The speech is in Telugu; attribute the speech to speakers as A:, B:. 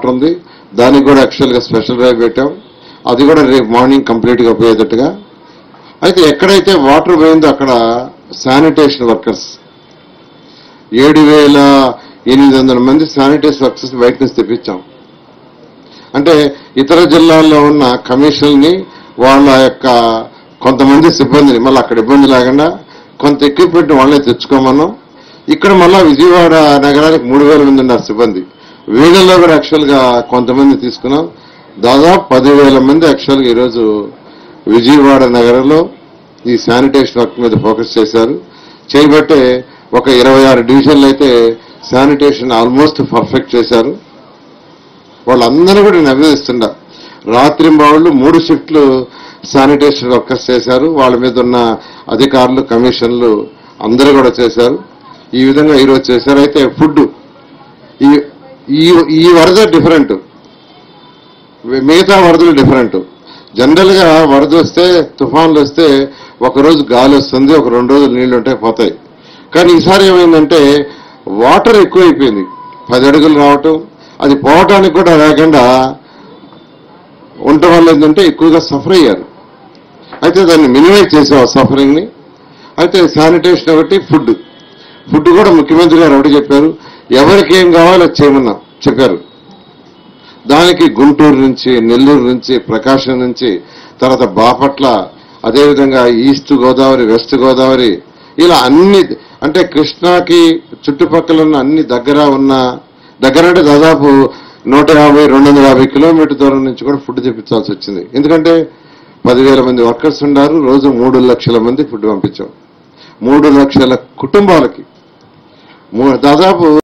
A: వాటర్ ఉంది దానికి కూడా యాక్చువల్గా స్పెషల్ డ్రైవ్ పెట్టాం అది కూడా రేపు మార్నింగ్ కంప్లీట్గా పోయేటట్టుగా అయితే ఎక్కడైతే వాటర్ పోయిందో అక్కడ శానిటేషన్ వర్కర్స్ ఏడు వేల ఎనిమిది వందల మంది శానిటేషన్ వర్కర్స్ బయట నుంచి తెప్పించాం అంటే ఇతర జిల్లాల్లో ఉన్న కమిషన్ని వాళ్ళ యొక్క కొంతమంది సిబ్బందిని మళ్ళీ అక్కడ ఇబ్బంది లేకుండా కొంత ఎక్విప్మెంట్ వాళ్ళే తెచ్చుకోమన్నాం ఇక్కడ మళ్ళా విజయవాడ నగరానికి మూడు వేల మంది ఉన్నారు సిబ్బంది వీళ్ళల్లో కూడా యాక్చువల్గా కొంతమంది తీసుకున్నాం దాదాపు పదివేల మంది యాక్చువల్గా ఈరోజు విజయవాడ నగరంలో ఈ శానిటేషన్ వర్క్ మీద ఫోకస్ చేశారు చేయబట్టే ఒక ఇరవై ఆరు డివిజన్లు అయితే శానిటేషన్ ఆల్మోస్ట్ పర్ఫెక్ట్ చేశారు వాళ్ళందరూ కూడా నేను అభినందిస్తున్నా రాత్రి బావుళ్ళు మూడు షిఫ్ట్లు శానిటేషన్ వర్కర్స్ చేశారు వాళ్ళ మీద ఉన్న అధికారులు కమిషన్లు అందరూ కూడా చేశారు ఈ విధంగా ఈరోజు చేశారు అయితే ఫుడ్ ఈ ఈ ఈ వరద డిఫరెంట్ మిగతా వరదలు డిఫరెంట్ జనరల్ గా వరద వస్తే తుఫాన్లు వస్తే ఒక రోజు గాలి వస్తుంది ఒక రెండు రోజులు నీళ్లు ఉంటాయి పోతాయి కానీ ఈసారి ఏమైందంటే వాటర్ ఎక్కువైపోయింది పది అడుగులు రావటం అది పోవటానికి కూడా లేకుండా ఉండటం వల్ల ఏంటంటే ఎక్కువగా సఫర్ అయ్యారు అయితే దాన్ని మినిమైజ్ చేసాం ఆ సఫరింగ్ ని అయితే శానిటేషన్ ఒకటి ఫుడ్ ఫుడ్ కూడా ముఖ్యమంత్రి గారు ఒకటి చెప్పారు ఎవరికి ఏం కావాలో అది చేయమన్నాం చెప్పారు దానికి గుంటూరు నుంచి నెల్లూరు నుంచి ప్రకాశం నుంచి తర్వాత బాపట్ల అదేవిధంగా ఈస్ట్ గోదావరి వెస్ట్ గోదావరి ఇలా అన్ని అంటే కృష్ణాకి చుట్టుపక్కల ఉన్న అన్ని దగ్గర ఉన్న దగ్గర అంటే దాదాపు నూట యాభై రెండు వందల యాభై కిలోమీటర్ దూరం నుంచి కూడా ఫుడ్ తెప్పించాల్సి వచ్చింది ఎందుకంటే పదివేల మంది వర్కర్స్ ఉన్నారు రోజు మూడు లక్షల మంది ఫుడ్ పంపించాం మూడు లక్షల కుటుంబాలకి మూ- దాదాపు